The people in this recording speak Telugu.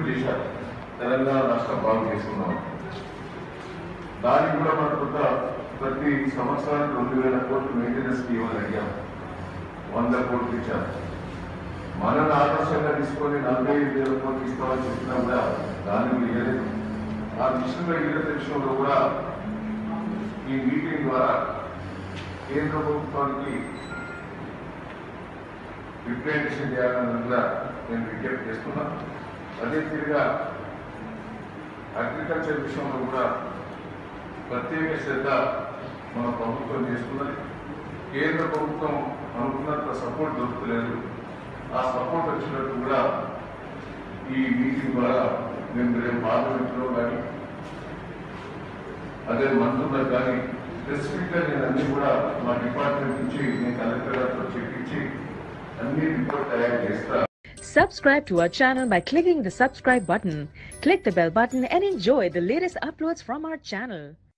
చేశారు తెలంగాణ రాష్ట్రం బాగు చేసుకున్నాం దానికి కూడా మనం కొంత ప్రతి సంవత్సరానికి రెండు వేల కోట్లు మెయింటెనెన్స్ ఇవ్వాలని అడిగాం వంద కోట్లు ఇచ్చాం మనల్ని ఆదర్శంగా తీసుకొని నలభై ఐదు వేల కోట్లు ఇస్తామని చెప్పినా కూడా దాన్ని ఇవ్వలేదు ఆ విషయంలో ఇళ్ళ విషయంలో కూడా ఈ మీటింగ్ ద్వారా కేంద్ర ప్రభుత్వానికి రిప్రజెంటేషన్ చేయాలని కూడా నేను విజ్ఞప్తి చేస్తున్నాను అదే తీరుగా అగ్రికల్చర్ విషయంలో కూడా ప్రత్యేక శ్రద్ధ మన ప్రభుత్వం చేస్తున్నది కేంద్ర ప్రభుత్వం అనుకున్నంత సపోర్ట్ దొరుకుతలేదు ఆ సపోర్ట్ వచ్చినట్టు కూడా ఈ మీటింగ్ ద్వారా మేము రేపు పార్లమెంట్లో కానీ అదే మంత్రులకు కానీ స్పెసిఫిక్ గా నేను అన్ని కూడా మా డిపార్ట్మెంట్ నుంచి నేను కలెక్టర్ గారితో చెప్పించి అన్ని రిపోర్ట్ తయారు చేస్తా Subscribe to our channel by clicking the subscribe button. Click the bell button and enjoy the latest uploads from our channel.